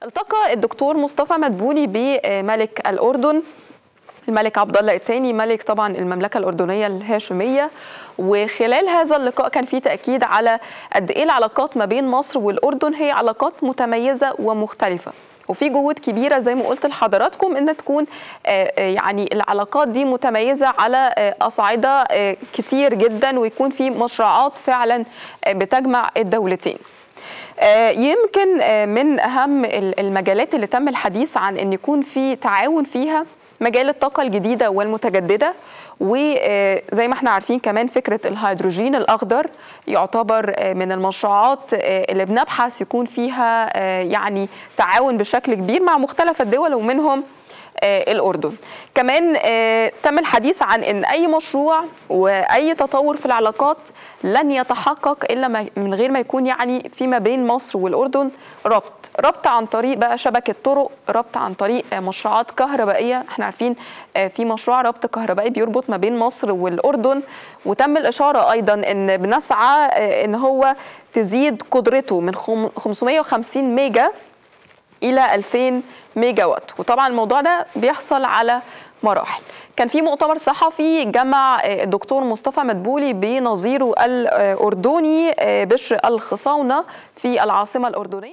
التقى الدكتور مصطفى مدبولي بملك الأردن الملك عبد الله الثاني ملك طبعا المملكه الاردنيه الهاشميه وخلال هذا اللقاء كان في تاكيد على قد ايه العلاقات ما بين مصر والاردن هي علاقات متميزه ومختلفه وفي جهود كبيره زي ما قلت لحضراتكم ان تكون يعني العلاقات دي متميزه على اصعده كتير جدا ويكون في مشروعات فعلا بتجمع الدولتين يمكن من اهم المجالات اللي تم الحديث عن ان يكون في تعاون فيها مجال الطاقه الجديده والمتجدده وزي ما احنا عارفين كمان فكره الهيدروجين الاخضر يعتبر من المشروعات اللي بنبحث يكون فيها يعني تعاون بشكل كبير مع مختلف الدول ومنهم الأردن كمان تم الحديث عن أن أي مشروع وأي تطور في العلاقات لن يتحقق إلا من غير ما يكون يعني فيما بين مصر والأردن ربط ربط عن طريق بقى شبكة طرق ربط عن طريق مشروعات كهربائية احنا عارفين في مشروع ربط كهربائي بيربط ما بين مصر والأردن وتم الإشارة أيضا أن بنسعى أن هو تزيد قدرته من 550 ميجا الى 2000 ميجا وات وطبعا الموضوع ده بيحصل على مراحل كان في مؤتمر صحفي جمع الدكتور مصطفى مدبولي بنظيره الاردني بشر الخصاونه في العاصمه الاردنيه